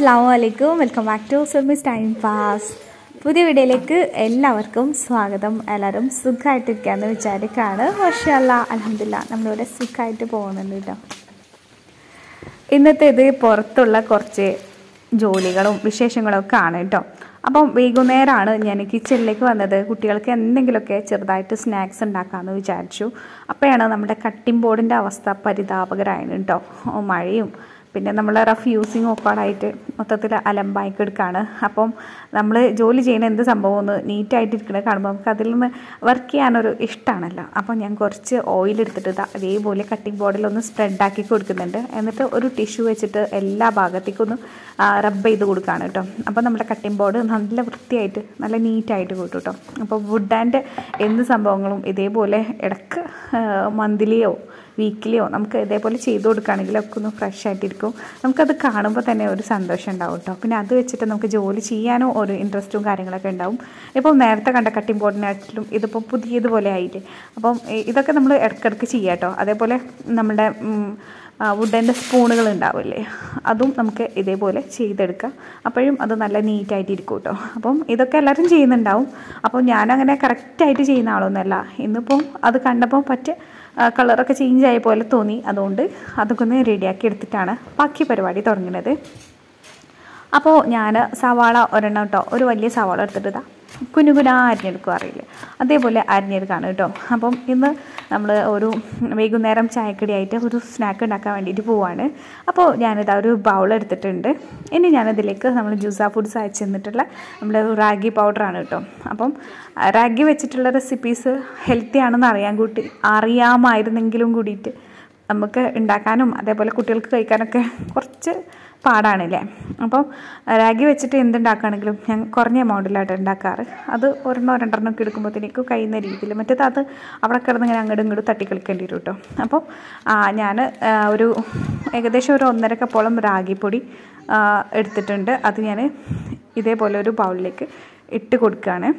അസ്സാം വലൈക്കും welcome back to Sumi's time pass പുതിയ വീഡിയോയിലേക്ക് എല്ലാവർക്കും സ്വാഗതം എല്ലാവരും സുഖമായിട്ടിരിക്കാന്ന് വിചാരിക്കാണ് പക്ഷേ അല്ല അലഹമില്ല നമ്മളിവിടെ സുഖമായിട്ട് പോകുന്നുണ്ട് കേട്ടോ ഇന്നത്തെ ഇത് പുറത്തുള്ള കുറച്ച് ജോലികളും വിശേഷങ്ങളും ഒക്കെ ആണ് കേട്ടോ അപ്പം വൈകുന്നേരമാണ് ഞാൻ കിച്ചണിലേക്ക് വന്നത് കുട്ടികൾക്ക് എന്തെങ്കിലുമൊക്കെ ചെറുതായിട്ട് സ്നാക്സ് ഉണ്ടാക്കാമെന്ന് വിചാരിച്ചു അപ്പോഴാണ് നമ്മുടെ കട്ടിംഗ് ബോർഡിൻ്റെ അവസ്ഥ പരിതാപകരമായിരുന്നു കേട്ടോ മഴയും പിന്നെ നമ്മൾ റഫ് യൂസിങ് ഒപ്പാടായിട്ട് മൊത്തത്തിൽ അലമ്പായിക്ക് എടുക്കുകയാണ് അപ്പം നമ്മൾ ജോലി ചെയ്യുന്ന എന്ത് സംഭവം ഒന്ന് നീറ്റായിട്ടിരിക്കണത് കാണുമ്പോൾ നമുക്ക് അതിൽ നിന്ന് വർക്ക് ചെയ്യാനൊരു ഇഷ്ടമാണല്ലോ അപ്പം ഞാൻ കുറച്ച് ഓയിൽ എടുത്തിട്ട് ഇതാ അതേപോലെ കട്ടിംഗ് ബോർഡിലൊന്ന് സ്പ്രെഡാക്കി കൊടുക്കുന്നുണ്ട് എന്നിട്ട് ഒരു ടിഷ്യൂ വെച്ചിട്ട് എല്ലാ ഭാഗത്തേക്കും ഒന്ന് റബ്ബ് ചെയ്ത് കൊടുക്കുകയാണ് കേട്ടോ അപ്പോൾ നമ്മുടെ കട്ടിംഗ് ബോർഡ് നല്ല വൃത്തിയായിട്ട് നല്ല നീറ്റായിട്ട് കിട്ടും കേട്ടോ അപ്പോൾ വുഡ് ആൻഡ് എന്ത് സംഭവങ്ങളും ഇതേപോലെ ഇടക്ക് മന്ത്ലിയോ വീക്കിലിയോ നമുക്ക് ഇതേപോലെ ചെയ്ത് കൊടുക്കുകയാണെങ്കിൽ ഒക്കെ ഒന്ന് ഫ്രഷ് ആയിട്ടിരിക്കും നമുക്കത് കാണുമ്പോൾ തന്നെ ഒരു സന്തോഷം ഉണ്ടാവും കേട്ടോ പിന്നെ അത് വെച്ചിട്ട് നമുക്ക് ജോലി ചെയ്യാനോ ഒരു ഇൻട്രസ്റ്റും കാര്യങ്ങളൊക്കെ ഉണ്ടാവും ഇപ്പോൾ നേരത്തെ കണ്ട കട്ടിംഗ് ബോർഡിനാട്ടിലും ഇതിപ്പോൾ പുതിയതുപോലെ ആയില്ലേ അപ്പം ഇതൊക്കെ നമ്മൾ ഇടയ്ക്കിടയ്ക്ക് ചെയ്യാം കേട്ടോ അതേപോലെ നമ്മുടെ വുഡൻ്റെ സ്പൂണുകൾ ഉണ്ടാവില്ലേ അതും നമുക്ക് ഇതേപോലെ ചെയ്തെടുക്കാം അപ്പോഴും അത് നല്ല നീറ്റായിട്ട് ഇരിക്കും കേട്ടോ അപ്പം ഇതൊക്കെ എല്ലാവരും ചെയ്യുന്നുണ്ടാവും അപ്പോൾ ഞാനങ്ങനെ കറക്റ്റായിട്ട് ചെയ്യുന്ന ആളൊന്നുമല്ല ഇന്നിപ്പം അത് കണ്ടപ്പോൾ പറ്റ കളറൊക്കെ ചേഞ്ച് ആയ പോലെ തോന്നി അതുകൊണ്ട് അതൊക്കെ ഒന്ന് റെഡിയാക്കി എടുത്തിട്ടാണ് ബാക്കി പരിപാടി തുടങ്ങുന്നത് അപ്പോൾ ഞാൻ സവാള ഒരെണ്ണം കേട്ടോ ഒരു വലിയ സവാള എടുത്തിട്ട് ഇതാ കുനുകുന അരിഞ്ഞെടുക്കുക അറിയില്ല അതേപോലെ അരിഞ്ഞെടുക്കുകയാണ് കേട്ടോ അപ്പം ഇന്ന് നമ്മൾ ഒരു വൈകുന്നേരം ചായക്കടിയായിട്ട് ഒരു സ്നാക്ക് ഉണ്ടാക്കാൻ വേണ്ടിയിട്ട് പോവാണ് അപ്പോൾ ഞാനിതാ ഒരു ബൗൾ എടുത്തിട്ടുണ്ട് ഇനി ഞാനതിലേക്ക് നമ്മൾ ജ്യൂസ ഫുഡ്സ് അയച്ചു തന്നിട്ടുള്ള നമ്മുടെ റാഗി പൗഡറാണ് കേട്ടോ അപ്പം റാഗി വെച്ചിട്ടുള്ള റെസിപ്പീസ് ഹെൽത്തി ആണെന്ന് അറിയാൻ കൂട്ടി അറിയാമായിരുന്നെങ്കിലും കൂടിയിട്ട് നമുക്ക് ഉണ്ടാക്കാനും അതേപോലെ കുട്ടികൾക്ക് കഴിക്കാനൊക്കെ കുറച്ച് പാടാണല്ലേ അപ്പം റാഗി വെച്ചിട്ട് എന്തുണ്ടാക്കുകയാണെങ്കിലും ഞാൻ കുറഞ്ഞ എമൗണ്ടിലായിട്ട് ഉണ്ടാക്കാറ് അത് ഒരെണ്ണോ രണ്ടെണ്ണോ ഒക്കെ എടുക്കുമ്പോഴത്തേക്കും കഴിയുന്ന രീതിയിൽ മറ്റേത് അത് അവിടെ കിടന്ന് ഇങ്ങനെ അങ്ങോട്ടും ഇങ്ങോട്ടും തട്ടിക്കളിക്കേണ്ടി വരും കേട്ടോ അപ്പം ഞാൻ ഒരു ഏകദേശം ഒരു ഒന്നര കപ്പോളം റാഗിപ്പൊടി എടുത്തിട്ടുണ്ട് അത് ഞാൻ ഇതേപോലെ ഒരു ബൗളിലേക്ക് ഇട്ട് കൊടുക്കുകയാണ്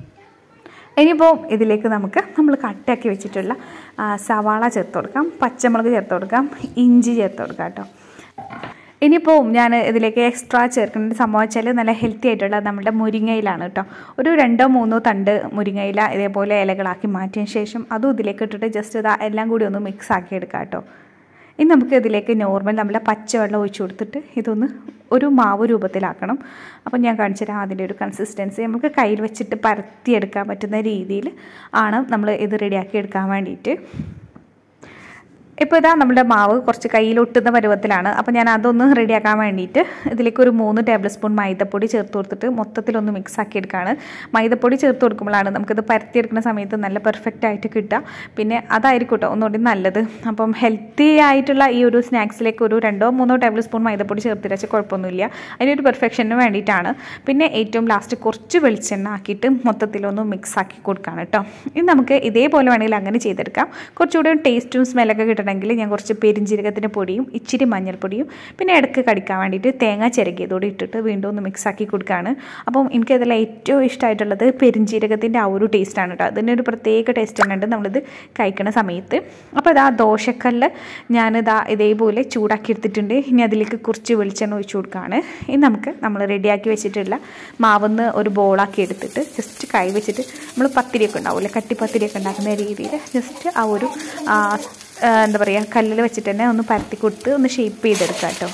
ഇനിയിപ്പോൾ ഇതിലേക്ക് നമുക്ക് നമ്മൾ കട്ടാക്കി വെച്ചിട്ടുള്ള സവാള ചേർത്ത് കൊടുക്കാം പച്ചമുളക് ചേർത്ത് കൊടുക്കാം ഇഞ്ചി ചേർത്ത് കൊടുക്കാം കേട്ടോ ഇനിയിപ്പോൾ ഞാൻ ഇതിലേക്ക് എക്സ്ട്രാ ചേർക്കേണ്ട സംഭവം വെച്ചാൽ നല്ല ഹെൽത്തി ആയിട്ടുള്ള നമ്മുടെ മുരിങ്ങയിലാണ് കേട്ടോ ഒരു രണ്ടോ മൂന്നോ തണ്ട് മുരിങ്ങയില ഇതേപോലെ ഇലകളാക്കി മാറ്റിയതിന് ശേഷം അതും ഇതിലേക്ക് ഇട്ടിട്ട് ജസ്റ്റ് ഇതാ എല്ലാം കൂടി ഒന്ന് മിക്സ് ആക്കി എടുക്കാം കേട്ടോ ഇനി നമുക്ക് ഇതിലേക്ക് നോർമൽ നമ്മളെ പച്ചവെള്ളം ഒഴിച്ചു കൊടുത്തിട്ട് ഇതൊന്ന് ഒരു മാവ് രൂപത്തിലാക്കണം അപ്പം ഞാൻ കാണിച്ചു തരാം അതിൻ്റെ ഒരു കൺസിസ്റ്റൻസി നമുക്ക് കയ്യിൽ വെച്ചിട്ട് പരത്തിയെടുക്കാൻ പറ്റുന്ന രീതിയിൽ ആണ് നമ്മൾ ഇത് റെഡിയാക്കി എടുക്കാൻ വേണ്ടിയിട്ട് ഇപ്പോൾ ഇതാ നമ്മുടെ മാവ് കുറച്ച് കയ്യിലൊട്ടുന്ന പരുവത്തിലാണ് അപ്പോൾ ഞാൻ അതൊന്ന് റെഡിയാക്കാൻ വേണ്ടിയിട്ട് ഇതിലേക്ക് ഒരു മൂന്ന് ടേബിൾ സ്പൂൺ മൈദപ്പൊടി ചേർത്ത് കൊടുത്തിട്ട് മൊത്തത്തിലൊന്ന് മിക്സ് ആക്കി എടുക്കുകയാണ് മൈദപ്പൊടി ചേർത്ത് കൊടുക്കുമ്പോഴാണ് നമുക്കിത് പരത്തിയെടുക്കുന്ന സമയത്ത് നല്ല പെർഫെക്റ്റ് ആയിട്ട് കിട്ടുക പിന്നെ അതായിരിക്കും കേട്ടോ ഒന്നുകൂടി നല്ലത് അപ്പം ഹെൽത്തി ആയിട്ടുള്ള ഈ ഒരു സ്നാക്സിലേക്ക് ഒരു രണ്ടോ മൂന്നോ ടേബിൾ സ്പൂൺ മൈദപ്പൊടി ചേർത്ത് വെച്ചാൽ കുഴപ്പമൊന്നുമില്ല അതിനൊരു പെർഫെക്ഷന് വേണ്ടിയിട്ടാണ് പിന്നെ ഏറ്റവും ലാസ്റ്റ് കുറച്ച് വെളിച്ചെണ്ണ ആക്കിയിട്ട് മൊത്തത്തിലൊന്ന് മിക്സ് ആക്കി കൊടുക്കുകയാണ് കേട്ടോ ഇനി നമുക്ക് ഇതേപോലെ വേണമെങ്കിൽ അങ്ങനെ ചെയ്തെടുക്കാം കുറച്ചുകൂടി ടേസ്റ്റും സ്മെല്ലൊക്കെ കിട്ടണം ഉണ്ടെങ്കിൽ ഞാൻ കുറച്ച് പെരിഞ്ജീരകത്തിൻ്റെ പൊടിയും ഇച്ചിരി മഞ്ഞൾപ്പൊടിയും പിന്നെ ഇടയ്ക്ക് കടിക്കാൻ വേണ്ടിയിട്ട് തേങ്ങ ചിരകിയതോടെ ഇട്ടിട്ട് വീണ്ടും ഒന്ന് മിക്സ് ആക്കി കൊടുക്കുകയാണ് അപ്പം എനിക്കതിൽ ഏറ്റവും ഇഷ്ടമായിട്ടുള്ളത് പെരിഞ്ജീരകത്തിൻ്റെ ആ ഒരു ടേസ്റ്റാണ് കേട്ടോ അതിനൊരു പ്രത്യേക ടേസ്റ്റ് തന്നെ ഉണ്ട് നമ്മളിത് കഴിക്കുന്ന സമയത്ത് അപ്പോൾ ഇതാ ദോശക്കല്ല് ഞാനിതാ ഇതേപോലെ ചൂടാക്കി എടുത്തിട്ടുണ്ട് ഇനി അതിലേക്ക് കുറച്ച് വെളിച്ചെണ്ണ ഒഴിച്ചു കൊടുക്കുകയാണ് ഇനി നമുക്ക് നമ്മൾ റെഡിയാക്കി വെച്ചിട്ടുള്ള മാവെന്ന് ഒരു ബോളാക്കി എടുത്തിട്ട് ജസ്റ്റ് കൈ വെച്ചിട്ട് നമ്മൾ പത്തിരിയൊക്കെ ഉണ്ടാവില്ലേ കട്ടിപ്പത്തിരിയൊക്കെ ഉണ്ടാക്കുന്ന രീതിയിൽ ജസ്റ്റ് ആ ഒരു എന്താ പറയുക കല്ലിൽ വെച്ചിട്ട് തന്നെ ഒന്ന് പരത്തി കൊടുത്ത് ഒന്ന് ഷേപ്പ് ചെയ്തെടുക്കാം കേട്ടോ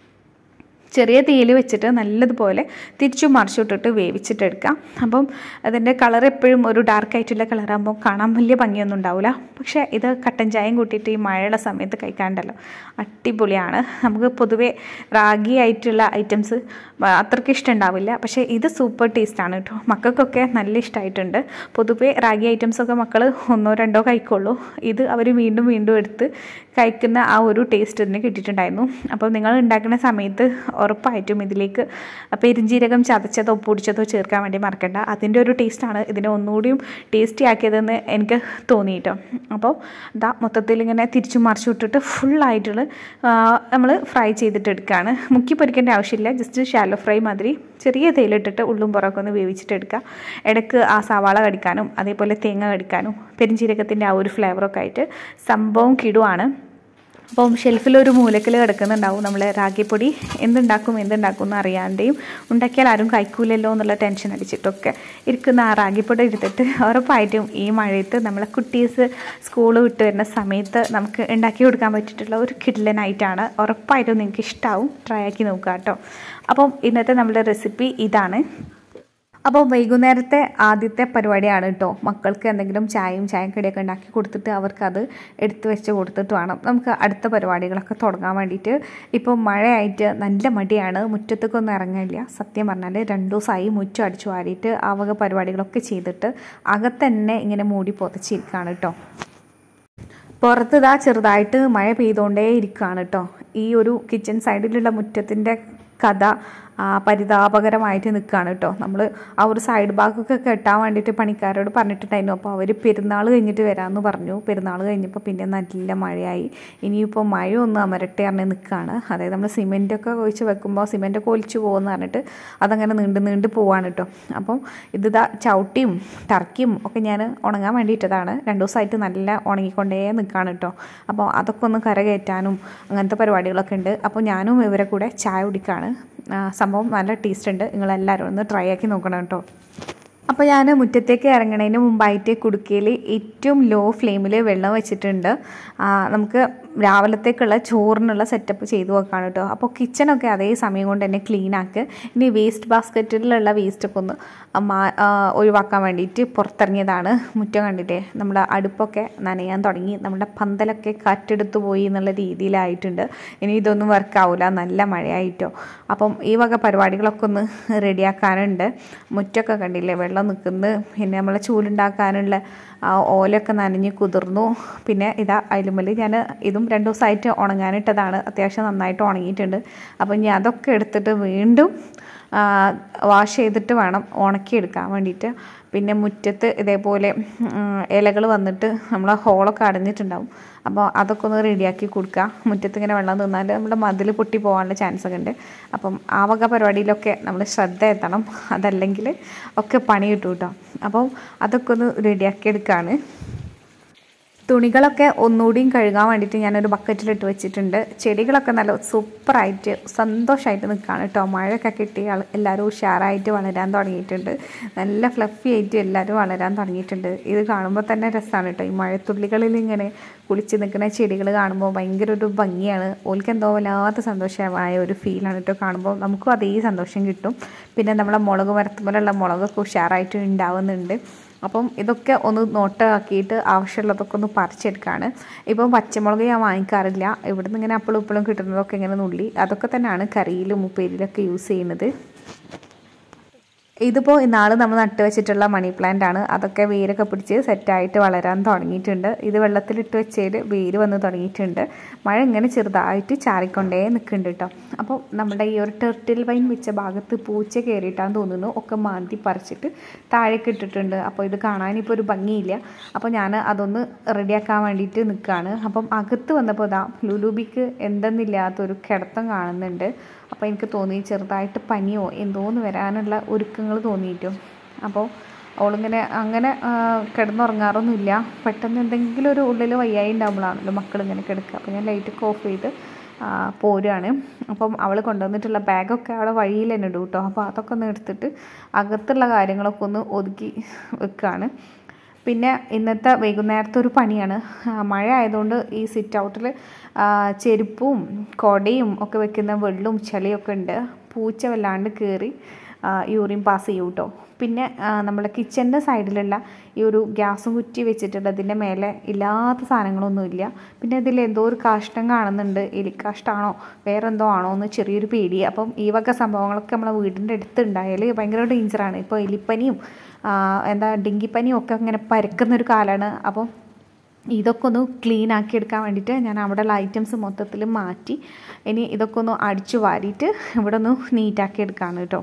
ചെറിയ തീയിൽ വെച്ചിട്ട് നല്ലതുപോലെ തിരിച്ചു മറിച്ചിട്ടിട്ട് വേവിച്ചിട്ടെടുക്കാം അപ്പം അതിൻ്റെ കളർ എപ്പോഴും ഒരു ഡാർക്ക് ആയിട്ടുള്ള കളറാകുമ്പോൾ കാണാൻ വലിയ ഭംഗിയൊന്നും ഉണ്ടാവില്ല പക്ഷേ ഇത് കട്ടൻ ചായയും കൂട്ടിയിട്ട് ഈ മഴയുള്ള സമയത്ത് കഴിക്കാണ്ടല്ലോ അടിപൊളിയാണ് നമുക്ക് പൊതുവേ റാഗി ആയിട്ടുള്ള ഐറ്റംസ് അത്രയ്ക്ക് ഇഷ്ടമുണ്ടാവില്ല പക്ഷേ ഇത് സൂപ്പർ ടേസ്റ്റാണ് കേട്ടോ മക്കൾക്കൊക്കെ നല്ല ഇഷ്ടമായിട്ടുണ്ട് പൊതുവേ റാഗി ഐറ്റംസൊക്കെ മക്കൾ ഒന്നോ രണ്ടോ കഴിക്കുള്ളൂ ഇത് അവർ വീണ്ടും വീണ്ടും എടുത്ത് കഴിക്കുന്ന ആ ഒരു ടേസ്റ്റ് ഇതിന് കിട്ടിയിട്ടുണ്ടായിരുന്നു അപ്പോൾ നിങ്ങൾ ഉണ്ടാക്കുന്ന സമയത്ത് ഉറപ്പായിട്ടും ഇതിലേക്ക് പെരിഞ്ജീരകം ചതച്ചതോ പൊടിച്ചതോ ചേർക്കാൻ വേണ്ടി മറക്കണ്ട അതിൻ്റെ ഒരു ടേസ്റ്റാണ് ഇതിനെ ഒന്നുകൂടിയും ടേസ്റ്റി ആക്കിയതെന്ന് എനിക്ക് തോന്നി കേട്ടോ അപ്പോൾ ഇതാ മൊത്തത്തിൽ ഇങ്ങനെ തിരിച്ചു മറിച്ചു വിട്ടിട്ട് ഫുള്ളായിട്ടുള്ള നമ്മൾ ഫ്രൈ ചെയ്തിട്ട് എടുക്കുകയാണ് മുക്കി പൊരിക്കേണ്ട ആവശ്യമില്ല ജസ്റ്റ് ഷാലോ ഫ്രൈ മാതിരി ചെറിയ തേയിലിട്ടിട്ട് ഉള്ളും പുറമൊക്കെ ഒന്ന് വേവിച്ചിട്ട് എടുക്കുക ഇടയ്ക്ക് ആ സവാള കടിക്കാനും അതേപോലെ തേങ്ങ കടിക്കാനും പെരിഞ്ജീരകത്തിൻ്റെ ആ ഒരു ഫ്ലേവറൊക്കെ ആയിട്ട് സംഭവം കിടുവാണ് അപ്പം ഷെൽഫിലൊരു മൂലക്കിൽ കിടക്കുന്നുണ്ടാവും നമ്മൾ റാഗിപ്പൊടി എന്തുണ്ടാക്കും എന്തുണ്ടാക്കും എന്ന് അറിയാതെയും ഉണ്ടാക്കിയാൽ ആരും കഴിക്കൂലല്ലോ എന്നുള്ള ടെൻഷൻ അടിച്ചിട്ടൊക്കെ ഇരിക്കുന്ന ആ റാഗിപ്പൊടി എടുത്തിട്ട് ഉറപ്പായിട്ടും ഈ മഴയത്ത് നമ്മളെ കുട്ടീസ് സ്കൂൾ വിട്ട് വരുന്ന സമയത്ത് നമുക്ക് ഉണ്ടാക്കി കൊടുക്കാൻ പറ്റിയിട്ടുള്ള ഒരു കിഡ്ലനായിട്ടാണ് ഉറപ്പായിട്ടും നിങ്ങൾക്ക് ഇഷ്ടമാവും ട്രൈ ആക്കി നോക്കുക കേട്ടോ അപ്പം ഇന്നത്തെ നമ്മുടെ റെസിപ്പി ഇതാണ് അപ്പോൾ വൈകുന്നേരത്തെ ആദ്യത്തെ പരിപാടിയാണ് കേട്ടോ മക്കൾക്ക് എന്തെങ്കിലും ചായയും ചായക്കടിയൊക്കെ ഉണ്ടാക്കി കൊടുത്തിട്ട് അവർക്കത് എടുത്തു വെച്ച് കൊടുത്തിട്ട് വേണം നമുക്ക് അടുത്ത പരിപാടികളൊക്കെ തുടങ്ങാൻ വേണ്ടിയിട്ട് ഇപ്പോൾ മഴയായിട്ട് നല്ല മടിയാണ് മുറ്റത്തേക്കൊന്നും ഇറങ്ങില്ല സത്യം പറഞ്ഞാൽ രണ്ടു ദിവസമായി മുറ്റം അടിച്ചു വാരിയിട്ട് ആ വക പരിപാടികളൊക്കെ ചെയ്തിട്ട് അകത്തന്നെ ഇങ്ങനെ മൂടി പൊതച്ചിരിക്കുകയാണ് കേട്ടോ പുറത്ത് ഇതാ ചെറുതായിട്ട് മഴ പെയ്തുകൊണ്ടേ ഇരിക്കുകയാണ് കേട്ടോ ഈ ഒരു കിച്ചൺ സൈഡിലുള്ള മുറ്റത്തിൻ്റെ കഥ പരിതാപകരമായിട്ട് നിൽക്കുകയാണ് കേട്ടോ നമ്മൾ ആ ഒരു സൈഡ് ഭാഗമൊക്കെ കെട്ടാൻ വേണ്ടിയിട്ട് പണിക്കാരോട് പറഞ്ഞിട്ടുണ്ടായിരുന്നു അപ്പോൾ അവർ പെരുന്നാൾ കഴിഞ്ഞിട്ട് വരാമെന്ന് പറഞ്ഞു പെരുന്നാൾ കഴിഞ്ഞപ്പോൾ പിന്നെ നല്ല മഴയായി ഇനിയിപ്പോൾ മഴ ഒന്ന് അമരട്ടെ പറഞ്ഞ് നിൽക്കുകയാണ് അതായത് നമ്മൾ സിമെൻറ്റൊക്കെ ഒഴിച്ച് വെക്കുമ്പോൾ സിമെൻറ്റൊക്കെ ഒലിച്ച് പോകുമെന്ന് പറഞ്ഞിട്ട് അതങ്ങനെ നീണ്ട് നീണ്ട് പോവാണ് കേട്ടോ അപ്പം ഇത് ഇതാ ചവിട്ടിയും ടർക്കിയും ഒക്കെ ഞാൻ ഉണങ്ങാൻ വേണ്ടിയിട്ടതാണ് രണ്ട് ദിവസമായിട്ട് നല്ല ഉണങ്ങിക്കൊണ്ടേ നിൽക്കുകയാണ് കേട്ടോ അപ്പോൾ അതൊക്കെ ഒന്ന് കരകയറ്റാനും അങ്ങനത്തെ പരിപാടികളൊക്കെ ഉണ്ട് അപ്പോൾ ഞാനും ഇവരെ കൂടെ ചായ കുടിക്കുകയാണ് സംഭവം നല്ല ടേസ്റ്റ് ഉണ്ട് നിങ്ങളെല്ലാവരും ഒന്ന് ട്രൈ ആക്കി നോക്കണം കേട്ടോ അപ്പോൾ ഞാൻ മുറ്റത്തേക്ക് ഇറങ്ങണതിന് മുമ്പായിട്ട് കുടുക്കയിൽ ഏറ്റവും ലോ ഫ്ലെയിമിൽ വെള്ളം വെച്ചിട്ടുണ്ട് നമുക്ക് രാവിലത്തേക്കുള്ള ചോറിനുള്ള സെറ്റപ്പ് ചെയ്തു വെക്കാണ് കേട്ടോ അപ്പോൾ കിച്ചണൊക്കെ അതേ സമയം കൊണ്ട് തന്നെ ക്ലീൻ ആക്ക് ഇനി വേസ്റ്റ് ബാസ്ക്കറ്റിലുള്ള വേസ്റ്റൊക്കെ ഒന്ന് ഒഴിവാക്കാൻ വേണ്ടിയിട്ട് പുറത്തിറങ്ങിയതാണ് മുറ്റം കണ്ടില്ലേ നമ്മുടെ അടുപ്പൊക്കെ നനയാൻ തുടങ്ങി നമ്മുടെ പന്തലൊക്കെ കാറ്റെടുത്ത് പോയി എന്നുള്ള രീതിയിലായിട്ടുണ്ട് ഇനി ഇതൊന്നും വർക്കാവില്ല നല്ല മഴയായിട്ടോ അപ്പം ഈ വക പരിപാടികളൊക്കെ ഒന്ന് റെഡിയാക്കാനുണ്ട് മുറ്റമൊക്കെ കണ്ടില്ലേ വെള്ളം നിൽക്കുന്നത് പിന്നെ നമ്മളെ ചൂലുണ്ടാക്കാനുള്ള ഓലൊക്കെ നനഞ്ഞ് കുതിർന്നു പിന്നെ ഇതാ അയിലുമ്മൽ ഞാൻ ഇതും രണ്ട് ദിവസമായിട്ട് ഉണങ്ങാനിട്ടതാണ് അത്യാവശ്യം നന്നായിട്ട് ഉണങ്ങിയിട്ടുണ്ട് അപ്പോൾ ഇനി അതൊക്കെ എടുത്തിട്ട് വീണ്ടും വാഷ് ചെയ്തിട്ട് വേണം ഉണക്കിയെടുക്കാൻ വേണ്ടിയിട്ട് പിന്നെ മുറ്റത്ത് ഇതേപോലെ ഇലകൾ വന്നിട്ട് നമ്മൾ ഹോളൊക്കെ അടഞ്ഞിട്ടുണ്ടാവും അപ്പോൾ അതൊക്കെ ഒന്ന് റെഡിയാക്കി കൊടുക്കുക മുറ്റത്ത് ഇങ്ങനെ വെള്ളം നിന്നാൽ നമ്മുടെ മതിൽ പൊട്ടി പോകാനുള്ള ചാൻസ് ഒക്കെ ഉണ്ട് അപ്പം ആ വക പരിപാടിയിലൊക്കെ നമ്മൾ ശ്രദ്ധ എത്തണം അതല്ലെങ്കിൽ ഒക്കെ പണി കിട്ടും കേട്ടോ അപ്പം അതൊക്കെ ഒന്ന് റെഡിയാക്കി എടുക്കുകയാണ് തുണികളൊക്കെ ഒന്നുകൂടിയും കഴുകാൻ വേണ്ടിയിട്ട് ഞാനൊരു ബക്കറ്റിലിട്ട് വെച്ചിട്ടുണ്ട് ചെടികളൊക്കെ നല്ല സൂപ്പറായിട്ട് സന്തോഷമായിട്ട് നിൽക്കുകയാണ് കേട്ടോ മഴയൊക്കെ കിട്ടി എല്ലാവരും ഉഷാറായിട്ട് വളരാൻ തുടങ്ങിയിട്ടുണ്ട് നല്ല ഫ്ലഫി ആയിട്ട് എല്ലാവരും വളരാൻ തുടങ്ങിയിട്ടുണ്ട് ഇത് കാണുമ്പോൾ തന്നെ രസമാണ് കേട്ടോ ഈ മഴത്തുള്ളികളിൽ ഇങ്ങനെ കുളിച്ച് നിൽക്കുന്ന ചെടികൾ കാണുമ്പോൾ ഭയങ്കര ഒരു ഭംഗിയാണ് ഓൾക്ക് എന്തോ വല്ലാത്ത സന്തോഷമായ ഒരു ഫീലാണ് കേട്ടോ കാണുമ്പോൾ നമുക്കും അതേ സന്തോഷം കിട്ടും പിന്നെ നമ്മളെ മുളക് മരത്തുമ്പോലുള്ള മുളകൊക്കെ ഉഷാറായിട്ട് ഉണ്ടാവുന്നുണ്ട് അപ്പം ഇതൊക്കെ ഒന്ന് നോട്ടാക്കിയിട്ട് ആവശ്യമുള്ളതൊക്കെ ഒന്ന് പറിച്ചെടുക്കുകയാണ് ഇപ്പം പച്ചമുളക് ഞാൻ വാങ്ങിക്കാറില്ല ഇവിടുന്ന് ഇങ്ങനെ അപ്പോഴും ഇപ്പോഴും കിട്ടുന്നതൊക്കെ ഇങ്ങനെ നുള്ളി അതൊക്കെ തന്നെയാണ് കറിയിലും ഉപ്പേരിയിലൊക്കെ യൂസ് ചെയ്യുന്നത് ഇതിപ്പോൾ ഇന്നാൾ നമ്മൾ നട്ട് വെച്ചിട്ടുള്ള മണി പ്ലാന്റ് ആണ് അതൊക്കെ വേരൊക്കെ പിടിച്ച് സെറ്റായിട്ട് വളരാൻ തുടങ്ങിയിട്ടുണ്ട് ഇത് വെള്ളത്തിലിട്ട് വെച്ചതിൽ വേര് വന്ന് തുടങ്ങിയിട്ടുണ്ട് മഴ ഇങ്ങനെ ചെറുതായിട്ട് ചാറിക്കൊണ്ടേ നിൽക്കുന്നുണ്ട് കേട്ടോ അപ്പോൾ നമ്മുടെ ഈ ഒരു ടെർട്ടിൽ വൈൻ വെച്ച ഭാഗത്ത് പൂച്ച കയറിയിട്ടാന്ന് തോന്നുന്നു ഒക്കെ മാന്തി പറിച്ചിട്ട് താഴേക്ക് ഇട്ടിട്ടുണ്ട് അപ്പോൾ ഇത് കാണാനിപ്പോൾ ഒരു ഭംഗിയില്ല അപ്പോൾ ഞാൻ അതൊന്ന് റെഡിയാക്കാൻ വേണ്ടിയിട്ട് നിൽക്കുകയാണ് അപ്പം അകത്ത് വന്നപ്പോൾ ഇതാ ലുലൂബിക്ക് എന്തെന്നില്ലാത്തൊരു കിടത്തം കാണുന്നുണ്ട് അപ്പോൾ എനിക്ക് തോന്നി ചെറുതായിട്ട് പനിയോ എന്തോന്ന് വരാനുള്ള ഒരുക്കങ്ങൾ തോന്നിയിട്ടും അപ്പോൾ അവളിങ്ങനെ അങ്ങനെ കിടന്നുറങ്ങാറൊന്നുമില്ല പെട്ടെന്ന് എന്തെങ്കിലും ഒരു ഉള്ളിൽ വയ്യായി ഉണ്ടാകുമ്പോഴാണല്ലോ മക്കളിങ്ങനെ കിടക്കുക അപ്പോൾ ഞാൻ ലൈറ്റൊക്കെ ഓഫ് ചെയ്ത് പോരുകയാണ് അപ്പം അവൾ കൊണ്ടുവന്നിട്ടുള്ള ബാഗൊക്കെ അവിടെ വഴിയിൽ തന്നെ ഇടും കേട്ടോ അപ്പോൾ അതൊക്കെ ഒന്ന് എടുത്തിട്ട് അകത്തുള്ള കാര്യങ്ങളൊക്കെ ഒന്ന് ഒതുക്കി വെക്കുകയാണ് പിന്നെ ഇന്നത്തെ വൈകുന്നേരത്തെ ഒരു പണിയാണ് മഴ ആയതുകൊണ്ട് ഈ സിറ്റ് ഔട്ടിൽ ചെരുപ്പും കൊടയും ഒക്കെ വെക്കുന്ന വെള്ളവും ചളിയൊക്കെ ഉണ്ട് പൂച്ച വല്ലാണ്ട് കയറി യൂറിൻ പാസ് ചെയ്യും കേട്ടോ പിന്നെ നമ്മുടെ കിച്ചൻ്റെ സൈഡിലുള്ള ഈ ഒരു ഗ്യാസും കുറ്റി വെച്ചിട്ടുള്ളതിൻ്റെ മേലെ ഇല്ലാത്ത സാധനങ്ങളൊന്നുമില്ല പിന്നെ ഇതിൽ എന്തോ ഒരു കാഷ്ടം കാണുന്നുണ്ട് എലിക്കാഷ്ടാണോ വേറെ എന്തോ ആണോ എന്ന് ചെറിയൊരു പേടി അപ്പം ഈ വക സംഭവങ്ങളൊക്കെ നമ്മളെ വീടിൻ്റെ അടുത്ത് ഉണ്ടായാൽ ഭയങ്കര ഡേഞ്ചറാണ് ഇപ്പോൾ എലിപ്പനിയും എന്താ ഡെങ്കിപ്പനിയും ഒക്കെ അങ്ങനെ പരക്കുന്ന ഒരു കാലമാണ് അപ്പം ഇതൊക്കെ ഒന്ന് ക്ലീൻ ആക്കി എടുക്കാൻ വേണ്ടിയിട്ട് ഞാൻ അവിടെയുള്ള ഐറ്റംസ് മൊത്തത്തിൽ മാറ്റി ഇനി ഇതൊക്കെ ഒന്ന് അടിച്ചു വാരിയിട്ട് ഇവിടെ ഒന്ന് നീറ്റാക്കി എടുക്കുകയാണ് കേട്ടോ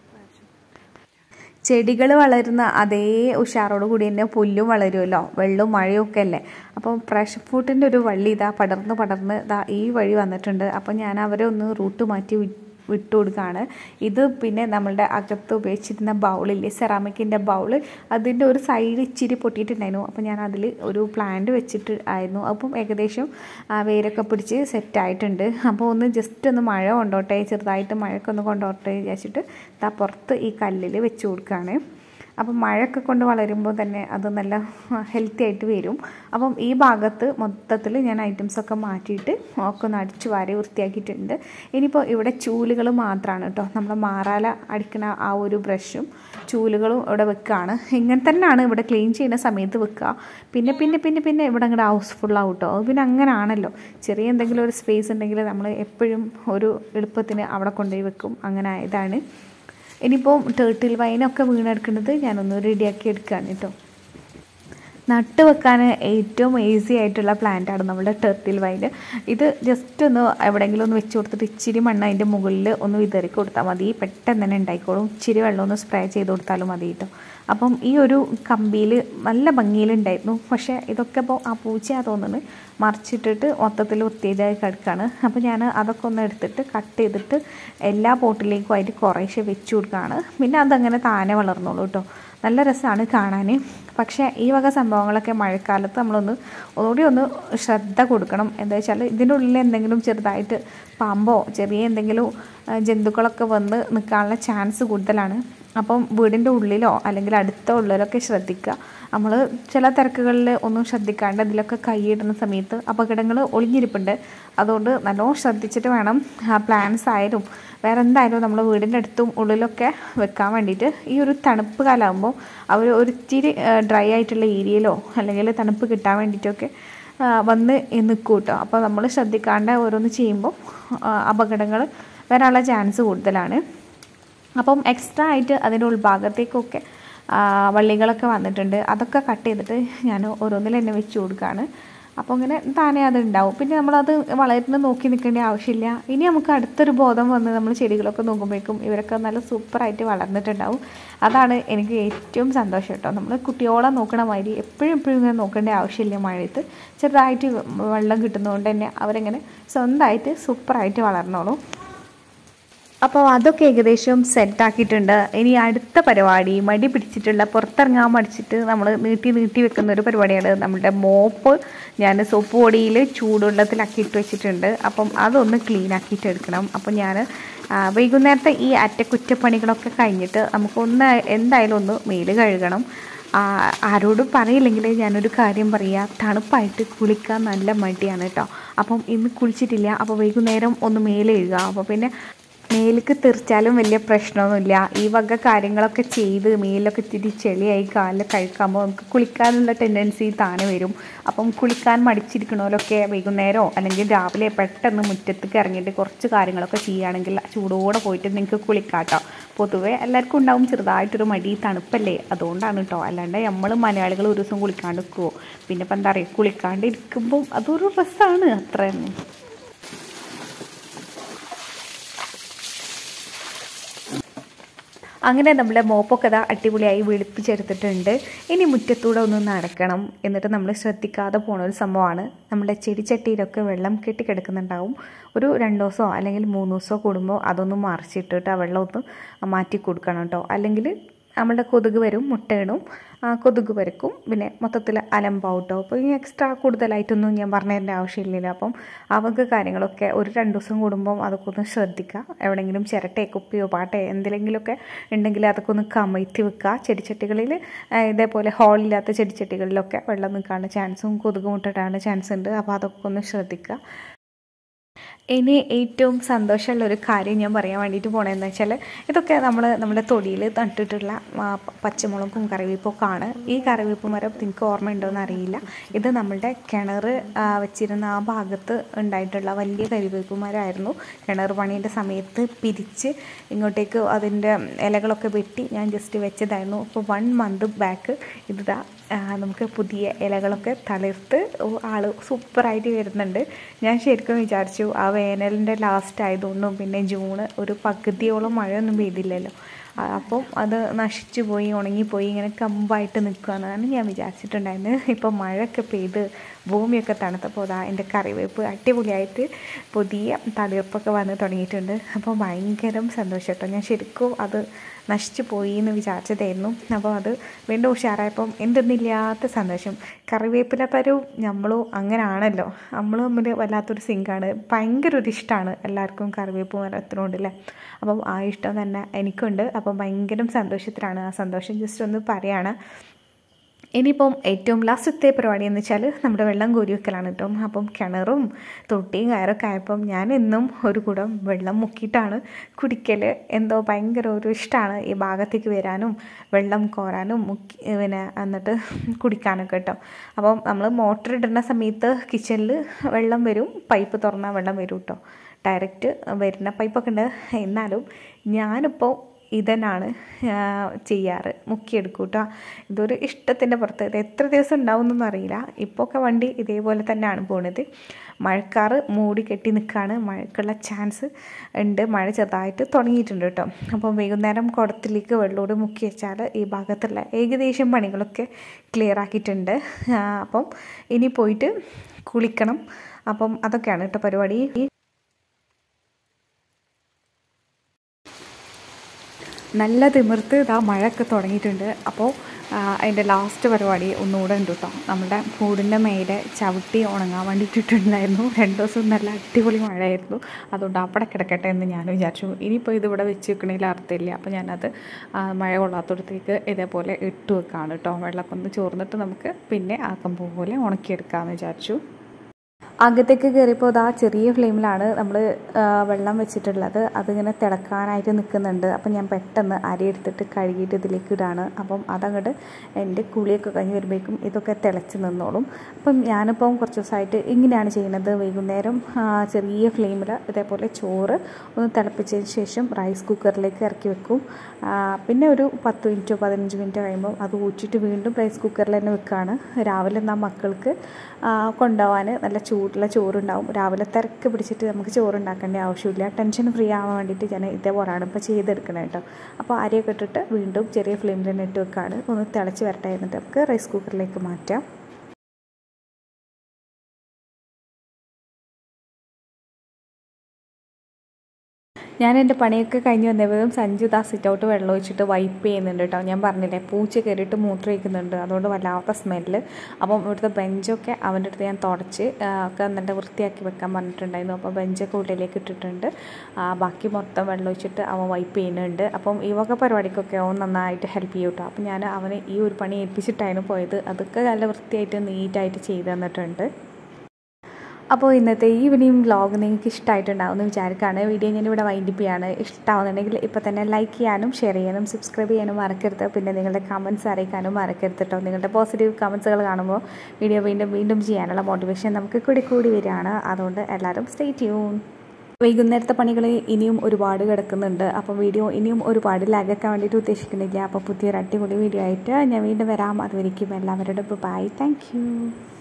ചെടികൾ വളരുന്ന അതേ ഉഷാറോട് കൂടി തന്നെ പുല്ലും വളരുമല്ലോ വെള്ളവും മഴയും ഒക്കെ അല്ലേ അപ്പോൾ പ്രഷർ ഫ്രൂട്ടിൻ്റെ ഒരു വള്ളി ഇതാ പടർന്ന് പടർന്ന് ഇതാ ഈ വഴി വന്നിട്ടുണ്ട് അപ്പോൾ ഞാൻ അവരെ ഒന്ന് റൂട്ട് മാറ്റി വിട്ടു കൊടുക്കുകയാണ് ഇത് പിന്നെ നമ്മളുടെ അകത്ത് ഉപയോഗിച്ചിരുന്ന ബൗളില്ലേ സെറാമിക്കിൻ്റെ ബൗൾ അതിൻ്റെ ഒരു സൈഡ് ഇച്ചിരി പൊട്ടിയിട്ടുണ്ടായിരുന്നു അപ്പോൾ ഞാൻ അതിൽ ഒരു പ്ലാന്റ് വെച്ചിട്ട് ആയിരുന്നു അപ്പം ഏകദേശം ആ, വേരൊക്കെ പിടിച്ച് സെറ്റായിട്ടുണ്ട് അപ്പോൾ ഒന്ന് ജസ്റ്റ് ഒന്ന് മഴ കൊണ്ടോട്ടെ ചെറുതായിട്ട് മഴയൊക്കെ ഒന്ന് കൊണ്ടോട്ടെ വിചാരിച്ചിട്ട് ദാ പുറത്ത് ഈ കല്ലിൽ വെച്ച് കൊടുക്കുകയാണ് അപ്പം മഴയൊക്കെ കൊണ്ട് വളരുമ്പോൾ തന്നെ അത് നല്ല ഹെൽത്തി ആയിട്ട് വരും അപ്പം ഈ ഭാഗത്ത് മൊത്തത്തിൽ ഞാൻ ഐറ്റംസൊക്കെ മാറ്റിയിട്ട് ഒക്കെ ഒന്ന് അടിച്ചു വാരി വൃത്തിയാക്കിയിട്ടുണ്ട് ഇനിയിപ്പോൾ ഇവിടെ ചൂലുകൾ മാത്രമാണ് കേട്ടോ നമ്മൾ മാറാല അടിക്കുന്ന ആ ഒരു ബ്രഷും ചൂലുകളും ഇവിടെ വെക്കുകയാണ് ഇങ്ങനെ തന്നെയാണ് ഇവിടെ ക്ലീൻ ചെയ്യുന്ന സമയത്ത് വെക്കുക പിന്നെ പിന്നെ പിന്നെ പിന്നെ ഇവിടെ അങ്ങോട്ട് ഹൗസ്ഫുള്ളാവും കേട്ടോ അത് പിന്നെ അങ്ങനെ ആണല്ലോ ചെറിയ എന്തെങ്കിലും ഒരു സ്പേസ് ഉണ്ടെങ്കിൽ നമ്മൾ എപ്പോഴും ഒരു എളുപ്പത്തിന് അവിടെ കൊണ്ടുപോയി വെക്കും അങ്ങനെ ഇതാണ് ഇനിയിപ്പോൾ ടേർട്ടിൽ വൈനൊക്കെ വീണെടുക്കുന്നത് ഞാനൊന്ന് റെഡിയാക്കി എടുക്കുകയാണ് കേട്ടോ നട്ട് വെക്കാൻ ഏറ്റവും ഈസി ആയിട്ടുള്ള പ്ലാന്റാണ് നമ്മുടെ ടെർട്ടിൽ വൈൻ ഇത് ജസ്റ്റ് ഒന്ന് എവിടെയെങ്കിലും ഒന്ന് വെച്ച് കൊടുത്തിട്ട് ഇച്ചിരി മണ്ണ് അതിൻ്റെ മുകളിൽ ഒന്ന് വിതറി കൊടുത്താൽ മതി പെട്ടെന്ന് തന്നെ ഉണ്ടായിക്കോളും ഇച്ചിരി വെള്ളം ഒന്ന് സ്പ്രേ ചെയ്ത് കൊടുത്താലും മതി കേട്ടോ അപ്പം ഈ ഒരു കമ്പിയിൽ നല്ല ഭംഗിയിലുണ്ടായിരുന്നു പക്ഷേ ഇതൊക്കെ ഇപ്പോൾ ആ പൂച്ചയാ തോന്നുന്നത് മറിച്ചിട്ടിട്ട് മൊത്തത്തിൽ വൃത്തിയായി കിടക്കുകയാണ് അപ്പോൾ ഞാൻ അതൊക്കെ ഒന്ന് എടുത്തിട്ട് കട്ട് ചെയ്തിട്ട് എല്ലാ പോട്ടിലേക്കും ആയിട്ട് കുറേശ്ശെ വെച്ച് കൊടുക്കുകയാണ് പിന്നെ അതങ്ങനെ താനെ വളർന്നോളൂ കേട്ടോ നല്ല രസമാണ് കാണാൻ പക്ഷേ ഈ വക സംഭവങ്ങളൊക്കെ മഴക്കാലത്ത് നമ്മളൊന്ന് ഒന്നുകൂടി ഒന്ന് ശ്രദ്ധ കൊടുക്കണം എന്താ വെച്ചാൽ ഇതിൻ്റെ ഉള്ളിൽ എന്തെങ്കിലും ചെറുതായിട്ട് പാമ്പോ ചെറിയ എന്തെങ്കിലും ആ, ജന്തുക്കളൊക്കെ വന്ന് നിൽക്കാനുള്ള ചാൻസ് കൂടുതലാണ് അപ്പം വീടിൻ്റെ ഉള്ളിലോ അല്ലെങ്കിൽ അടുത്ത ഉള്ളിലൊക്കെ ശ്രദ്ധിക്കുക നമ്മൾ ചില തിരക്കുകളിൽ ഒന്നും ശ്രദ്ധിക്കാണ്ട് അതിലൊക്കെ കൈയിടുന്ന സമയത്ത് അപകടങ്ങൾ ഒളിഞ്ഞിരിപ്പുണ്ട് അതുകൊണ്ട് നല്ലോണം ശ്രദ്ധിച്ചിട്ട് വേണം ആ പ്ലാൻസ് ആയാലും വേറെ എന്തായാലും നമ്മൾ വീടിൻ്റെ അടുത്തും ഉള്ളിലൊക്കെ വെക്കാൻ വേണ്ടിയിട്ട് ഈ ഒരു തണുപ്പ് കാലമാകുമ്പോൾ അവർ ഒരിച്ചിരി ഡ്രൈ ആയിട്ടുള്ള ഏരിയയിലോ അല്ലെങ്കിൽ തണുപ്പ് കിട്ടാൻ വേണ്ടിയിട്ടൊക്കെ ആ, വന്ന് നിൽക്കും കേട്ടോ അപ്പോൾ നമ്മൾ ശ്രദ്ധിക്കാണ്ട് ഓരോന്ന് ചെയ്യുമ്പോൾ അപകടങ്ങൾ വരാനുള്ള ചാൻസ് കൂടുതലാണ് അപ്പം എക്സ്ട്രാ ആയിട്ട് അതിൻ്റെ ഉൾഭാഗത്തേക്കൊക്കെ ആ, വള്ളികളൊക്കെ വന്നിട്ടുണ്ട് അതൊക്കെ കട്ട് ചെയ്തിട്ട് ഞാൻ ഓരോന്നിൽ തന്നെ വെച്ച് കൊടുക്കുകയാണ് അപ്പോൾ ഇങ്ങനെ താനേ അത് ഉണ്ടാവും പിന്നെ നമ്മളത് വളരുന്ന നോക്കി നിൽക്കേണ്ട ആവശ്യമില്ല ഇനി നമുക്ക് അടുത്തൊരു ബോധം വന്ന് നമ്മൾ ചെടികളൊക്കെ നോക്കുമ്പോഴേക്കും ഇവരൊക്കെ നല്ല സൂപ്പറായിട്ട് വളർന്നിട്ടുണ്ടാവും അതാണ് എനിക്ക് ഏറ്റവും സന്തോഷം കേട്ടോ നമ്മൾ കുട്ടിയോളം നോക്കണ മാതിരി എപ്പോഴും എപ്പോഴും ഇങ്ങനെ നോക്കേണ്ട ആവശ്യമില്ല മഴയത്ത് ചെറുതായിട്ട് വെള്ളം കിട്ടുന്നതുകൊണ്ട് തന്നെ അവരെങ്ങനെ സ്വന്തമായിട്ട് സൂപ്പറായിട്ട് വളർന്നോളും അപ്പോൾ അതൊക്കെ ഏകദേശം സെറ്റാക്കിയിട്ടുണ്ട് ഇനി അടുത്ത പരിപാടി മടി പിടിച്ചിട്ടുള്ള പുറത്തിറങ്ങാൻ മടിച്ചിട്ട് നമ്മൾ നീട്ടി നീട്ടി വെക്കുന്ന ഒരു പരിപാടിയാണ് നമ്മുടെ മോപ്പ് ഞാൻ സോപ്പ് പൊടിയിൽ ചൂടുവെള്ളത്തിലാക്കി ഇട്ട് വെച്ചിട്ടുണ്ട് അപ്പം അതൊന്ന് ക്ലീൻ ആക്കിയിട്ട് എടുക്കണം അപ്പം ഞാൻ വൈകുന്നേരത്തെ ഈ അറ്റകുറ്റപ്പണികളൊക്കെ കഴിഞ്ഞിട്ട് നമുക്കൊന്ന് എന്തായാലും ഒന്ന് മേല് കഴുകണം ആ, ആരോടും പറയില്ലെങ്കിൽ ഞാനൊരു കാര്യം പറയുക തണുപ്പായിട്ട് കുളിക്കാൻ നല്ല മടിയാണ് കേട്ടോ അപ്പം ഇന്ന് കുളിച്ചിട്ടില്ല അപ്പോൾ വൈകുന്നേരം ഒന്ന് മേലെ കഴുകുക അപ്പോൾ പിന്നെ മേലേക്ക് തെറിച്ചാലും വലിയ പ്രശ്നമൊന്നുമില്ല ഈ വക കാര്യങ്ങളൊക്കെ ചെയ്ത് മേലൊക്കെ ഇത്തിരി ചെളിയായി കാലിൽ കഴിക്കുമ്പോൾ നമുക്ക് കുളിക്കാനുള്ള ടെൻഡൻസി താനെ വരും അപ്പം കുളിക്കാൻ മടിച്ചിരിക്കണോലൊക്കെ വൈകുന്നേരമോ അല്ലെങ്കിൽ രാവിലെ പെട്ടെന്ന് മുറ്റത്തേക്ക് ഇറങ്ങിയിട്ട് കുറച്ച് കാര്യങ്ങളൊക്കെ ചെയ്യുകയാണെങ്കിൽ ചൂടോടെ പോയിട്ട് നിങ്ങൾക്ക് കുളിക്കാട്ടോ പൊതുവേ എല്ലാവർക്കും ഉണ്ടാവും ചെറുതായിട്ടൊരു മടി തണുപ്പല്ലേ അതുകൊണ്ടാണ് കേട്ടോ അല്ലാണ്ട് നമ്മൾ മലയാളികൾ ഒരു ദിവസം കുളിക്കാണ്ട് നിൽക്കുമോ പിന്നെ ഇപ്പം എന്താ പറയുക കുളിക്കാണ്ട് ഇരിക്കുമ്പം അതൊരു രസമാണ് അത്ര തന്നെ അങ്ങനെ നമ്മുടെ മോപ്പൊക്കെ ഇതാ അടിപൊളിയായി വെളുപ്പിച്ചെടുത്തിട്ടുണ്ട് ഇനി മുറ്റത്തൂടെ ഒന്ന് നടക്കണം എന്നിട്ട് നമ്മൾ ശ്രദ്ധിക്കാതെ പോണ ഒരു സംഭവമാണ് നമ്മുടെ ചെടിച്ചട്ടിയിലൊക്കെ വെള്ളം കെട്ടിക്കിടക്കുന്നുണ്ടാവും ഒരു രണ്ട് ദിവസമോ അല്ലെങ്കിൽ മൂന്ന് ദിവസമോ കൂടുമ്പോൾ അതൊന്ന് മറിച്ചിട്ടിട്ട് ആ വെള്ളം ഒന്ന് മാറ്റി കൊടുക്കണം കേട്ടോ അല്ലെങ്കിൽ നമ്മളുടെ കൊതുക് വരും മുട്ടയിടും ആ, കൊതുക് വരക്കും പിന്നെ മൊത്തത്തിൽ അലമ്പാവും കേട്ടോ അപ്പോൾ ഇനി എക്സ്ട്രാ കൂടുതലായിട്ടൊന്നും ഞാൻ പറഞ്ഞു തരേണ്ട ആവശ്യമില്ലല്ലോ അപ്പം അവർക്ക് കാര്യങ്ങളൊക്കെ ഒരു രണ്ട് ദിവസം കൂടുമ്പം അതൊക്കെ ഒന്ന് ശ്രദ്ധിക്കുക എവിടെയെങ്കിലും ചിരട്ടയോ കുപ്പിയോ പാട്ടയോ എന്തെങ്കിലുമൊക്കെ ഉണ്ടെങ്കിൽ അതൊക്കെ ഒന്ന് കമഴ്ത്തി വെക്കുക ചെടിച്ചട്ടികളിൽ ആ, ഇതേപോലെ ഹോളില്ലാത്ത ചെടിച്ചട്ടികളിലൊക്കെ വെള്ളം നിൽക്കാനുള്ള ചാൻസും കൊതുക് മുട്ടിടാനുള്ള ചാൻസ് ഉണ്ട് അപ്പോൾ അതൊക്കെ ഒന്ന് ശ്രദ്ധിക്കുക ഇനി ഏറ്റവും സന്തോഷമുള്ള ഒരു കാര്യം ഞാൻ പറയാൻ വേണ്ടിയിട്ട് പോണതെന്ന് വെച്ചാൽ ഇതൊക്കെ നമ്മൾ നമ്മുടെ തൊടിയിൽ നട്ടിട്ടുള്ള ആ, പ- പച്ചമുളകും കറിവേപ്പൊക്കെ ആണ് ഈ കറിവേപ്പ് മരം നിങ്ങൾക്ക് ഓർമ്മയുണ്ടോ എന്ന് അറിയില്ല ഇത് നമ്മളുടെ കിണർ ആ, വെച്ചിരുന്ന ആ ഭാഗത്ത് ഉണ്ടായിട്ടുള്ള വലിയ കറിവേപ്പ് മരമായിരുന്നു കിണർ പണീൻ്റെ സമയത്ത് പിരിച്ച് ഇങ്ങോട്ടേക്ക് അതിൻ്റെ ഇലകളൊക്കെ വെട്ടി ഞാൻ ജസ്റ്റ് വെച്ചതായിരുന്നു അപ്പോൾ വൺ മന്ത് ബാക്ക് ഇതാ ആ, നമുക്ക് പുതിയ ഇലകളൊക്കെ തളിർത്ത് ആൾ സൂപ്പറായിട്ട് വരുന്നുണ്ട് ഞാൻ ശരിക്കും വിചാരിച്ചു ആ വേനലിൻ്റെ ലാസ്റ്റ് ആയതുകൊണ്ടും പിന്നെ ജൂണ് ഒരു പകുതിയോളം മഴയൊന്നും പെയ്തില്ലല്ലോ അപ്പം അത് നശിച്ചു പോയി ഉണങ്ങിപ്പോയി ഇങ്ങനെ കമ്പായിട്ട് നിൽക്കുകയെന്നാണ് ഞാൻ വിചാരിച്ചിട്ടുണ്ടായിരുന്നത് ഇപ്പം മഴയൊക്കെ പെയ്ത് ഭൂമിയൊക്കെ തണുത്തപ്പോൾ അതാ എൻ്റെ കറിവേപ്പ് അടിപൊളിയായിട്ട് പുതിയ തളിർപ്പൊക്കെ വന്ന് തുടങ്ങിയിട്ടുണ്ട് അപ്പോൾ ഭയങ്കര സന്തോഷം കേട്ടോ ഞാൻ ശരിക്കും അത് നശിച്ചു പോയി എന്ന് വിചാരിച്ചതായിരുന്നു അപ്പോൾ അത് വീണ്ടും ഉഷാറായപ്പം എന്തെന്നില്ലാത്ത സന്തോഷം കറിവേപ്പില പരവും നമ്മളും അങ്ങനെ ആണല്ലോ നമ്മൾ തമ്മിൽ വല്ലാത്തൊരു സിങ്കാണ് ഭയങ്കര ഒരു ഇഷ്ടമാണ് എല്ലാവർക്കും കറിവേപ്പ് മരത്തിനോണ്ടല്ലേ അപ്പം ആ ഇഷ്ടം തന്നെ എനിക്കുണ്ട് അപ്പം ഭയങ്കര സന്തോഷത്തിലാണ് ആ സന്തോഷം ജസ്റ്റ് ഒന്ന് പറയാണ് ഇനിയിപ്പം ഏറ്റവും ലാസ്റ്റത്തെ പരിപാടി എന്ന് വെച്ചാൽ നമ്മുടെ വെള്ളം കോരി വെക്കലാണ് കേട്ടോ അപ്പം കിണറും തൊട്ടിയും കയറൊക്കെ ആയപ്പം ഞാൻ എന്നും ഒരു കുടം വെള്ളം മുക്കിയിട്ടാണ് കുടിക്കൽ എന്തോ ഭയങ്കര ഒരു ഇഷ്ടമാണ് ഈ ഭാഗത്തേക്ക് വരാനും വെള്ളം കോരാനും മുക്കി പിന്നെ എന്നിട്ട് കുടിക്കാനൊക്കെ കേട്ടോ അപ്പം നമ്മൾ മോട്ടർ ഇടുന്ന സമയത്ത് കിച്ചണിൽ വെള്ളം വരും പൈപ്പ് തുറന്നാൽ വെള്ളം വരും കേട്ടോ ഡയറക്റ്റ് വരുന്ന പൈപ്പൊക്കെ ഉണ്ട് എന്നാലും ഞാനിപ്പോൾ ഇതന്നാണ് ചെയ്യാറ് മുക്കിയെടുക്കും കേട്ടോ ഇതൊരു ഇഷ്ടത്തിൻ്റെ പുറത്ത് ഇത് എത്ര ദിവസം ഉണ്ടാവുമെന്നൊന്നും അറിയില്ല ഇപ്പോൾ ഒക്കെ വണ്ടി ഇതേപോലെ തന്നെയാണ് പോകുന്നത് മഴക്കാറ് മൂടി കെട്ടി നിൽക്കുകയാണ് മഴക്കുള്ള ചാൻസ് ഉണ്ട് മഴ ചെറുതായിട്ട് തുടങ്ങിയിട്ടുണ്ട് കേട്ടോ അപ്പം വൈകുന്നേരം കുടത്തിലേക്ക് വെള്ളോട് മുക്കി വെച്ചാൽ ഈ ഭാഗത്തുള്ള ഏകദേശം പണികളൊക്കെ ക്ലിയർ ആക്കിയിട്ടുണ്ട് അപ്പം ഇനി പോയിട്ട് കുളിക്കണം അപ്പം അതൊക്കെയാണ് കേട്ടോ പരിപാടി നല്ല തിമിർത്ത് ഇതാ മഴയൊക്കെ തുടങ്ങിയിട്ടുണ്ട് അപ്പോൾ അതിൻ്റെ ലാസ്റ്റ് പരിപാടി ഒന്നുകൂടെ ഉണ്ട് കേട്ടോ നമ്മുടെ കൂടിൻ്റെ മേലെ ചവിട്ടി ഉണങ്ങാൻ വേണ്ടിയിട്ടിട്ടുണ്ടായിരുന്നു രണ്ട് ദിവസം നല്ല അടിപൊളി മഴയായിരുന്നു അതുകൊണ്ട് അവിടെ കിടക്കട്ടെ എന്ന് ഞാൻ വിചാരിച്ചു ഇനിയിപ്പോൾ ഇതിവിടെ വെച്ച് വെക്കണതിൽ അർത്ഥമില്ല അപ്പോൾ ഞാനത് മഴ കൊള്ളാത്തടത്തേക്ക് ഇതേപോലെ ഇട്ട് വെക്കാണ് കേട്ടോ വെള്ളമൊക്കെ ഒന്ന് ചോർന്നിട്ട് നമുക്ക് പിന്നെ ആക്കം പോലെ ഉണക്കിയെടുക്കാമെന്ന് വിചാരിച്ചു അകത്തേക്ക് കയറിയപ്പോൾ ഇതാ ചെറിയ ഫ്ലെയിമിലാണ് നമ്മൾ വെള്ളം വെച്ചിട്ടുള്ളത് അതിങ്ങനെ തിളക്കാനായിട്ട് നിൽക്കുന്നുണ്ട് അപ്പം ഞാൻ പെട്ടെന്ന് അരി എടുത്തിട്ട് കഴുകിയിട്ട് ഇതിലേക്ക് ഇടാണ് അപ്പം അതങ്ങോട്ട് എൻ്റെ കുളിയൊക്കെ കഴിഞ്ഞ് വരുമ്പോഴേക്കും ഇതൊക്കെ തിളച്ച് നിന്നോളും അപ്പം ഞാനിപ്പം കുറച്ച് ദിവസമായിട്ട് ഇങ്ങനെയാണ് ചെയ്യുന്നത് വൈകുന്നേരം ചെറിയ ഫ്ലെയിമിൽ ഇതേപോലെ ചോറ് ഒന്ന് തിളപ്പിച്ചതിന് ശേഷം റൈസ് കുക്കറിലേക്ക് ഇറക്കി വെക്കും പിന്നെ ഒരു പത്ത് മിനിറ്റോ പതിനഞ്ച് മിനിറ്റോ കഴിയുമ്പോൾ അത് ഊറ്റിയിട്ട് വീണ്ടും റൈസ് കുക്കറിൽ തന്നെ വെക്കുകയാണ് രാവിലെ എന്നാൽ മക്കൾക്ക് കൊണ്ടുപോകാൻ നല്ല ചൂടുള്ള ചോറുണ്ടാവും രാവിലെ തിരക്ക് പിടിച്ചിട്ട് നമുക്ക് ചോറുണ്ടാക്കേണ്ട ആവശ്യമില്ല ടെൻഷൻ ഫ്രീ ആവാൻ വേണ്ടിയിട്ട് ഞാൻ ഇതേപോലെയാണ് ഇപ്പോൾ ചെയ്തെടുക്കണത് കേട്ടോ അപ്പോൾ അരിയൊക്കെ ഇട്ടിട്ട് വീണ്ടും ചെറിയ ഫ്ലെയിമിൽ തന്നെ ഇട്ട് വെക്കുകയാണ് ഒന്ന് തിളച്ച് വരട്ടെ എന്നിട്ട് നമുക്ക് റൈസ് കുക്കറിലേക്ക് മാറ്റാം ഞാൻ എൻ്റെ പണിയൊക്കെ കഴിഞ്ഞ് വന്നപ്പോഴും സഞ്ജു ദാ സിറ്റ് ഔട്ട് വെള്ളം ഒഴിച്ചിട്ട് വൈപ്പ് ചെയ്യുന്നുണ്ട് കേട്ടോ ഞാൻ പറഞ്ഞില്ലേ പൂച്ച കയറിയിട്ട് മൂത്രം ഒഴിക്കുന്നുണ്ട് അതുകൊണ്ട് വല്ലാത്ത സ്മെല്ല് അപ്പം ഇവിടുത്തെ ബെഞ്ചൊക്കെ അവൻ്റെ അടുത്ത് ഞാൻ തുടച്ച് ഒക്കെ എന്നിട്ട് വൃത്തിയാക്കി വെക്കാൻ പറഞ്ഞിട്ടുണ്ടായിരുന്നു അപ്പോൾ ബെഞ്ചൊക്കെ ഉള്ളിലേക്ക് ഇട്ടിട്ടുണ്ട് ബാക്കി മൊത്തം വെള്ളം ഒഴിച്ചിട്ട് അവൻ വൈപ്പ് ചെയ്യുന്നുണ്ട് അപ്പം ഈ വക പരിപാടിക്കൊക്കെ അവൻ നന്നായിട്ട് ഹെൽപ്പ് ചെയ്യും കേട്ടോ അപ്പം ഞാൻ അവനെ ഈ ഒരു പണി ഏൽപ്പിച്ചിട്ടായിരുന്നു പോയത് അതൊക്കെ നല്ല വൃത്തിയായിട്ട് നീറ്റായിട്ട് ചെയ്ത് തന്നിട്ടുണ്ട് അപ്പോൾ ഇന്നത്തെ ഈവനിങ് വ്ലോഗ് നിങ്ങൾക്ക് ഇഷ്ടമായിട്ടുണ്ടാവുമെന്ന് വിചാരിക്കുകയാണ് വീഡിയോ ഞാനിവിടെ വൈൻഡിപ്പ് ചെയ്യാണ് ഇഷ്ടമാവുന്നുണ്ടെങ്കിൽ ഇപ്പോൾ തന്നെ ലൈക്ക് ചെയ്യാനും ഷെയർ ചെയ്യാനും സബ്സ്ക്രൈബ് ചെയ്യാനും മറക്കരുത് പിന്നെ നിങ്ങളുടെ കമൻറ്റ്സ് അറിയിക്കാനും മറക്കരുത് കേട്ടോ നിങ്ങളുടെ പോസിറ്റീവ് കമൻസുകൾ കാണുമ്പോൾ വീഡിയോ വീണ്ടും വീണ്ടും ചെയ്യാനുള്ള മോട്ടിവേഷൻ നമുക്ക് കൂടി കൂടി വരികയാണ് അതുകൊണ്ട് എല്ലാവരും സ്റ്റേ ട്യൂൺ വൈകുന്നേരത്തെ പണികൾ ഇനിയും ഒരുപാട് കിടക്കുന്നുണ്ട് അപ്പോൾ വീഡിയോ ഇനിയും ഒരുപാട് ലാഗാക്കാൻ വേണ്ടിയിട്ട് ഉദ്ദേശിക്കുന്നില്ല അപ്പോൾ പുതിയൊരു അടിപൊളി വീഡിയോ ആയിട്ട് ഞാൻ വീണ്ടും വരാം അതുവരെയ്ക്കും എല്ലാവരോടും ബൈ താങ്ക്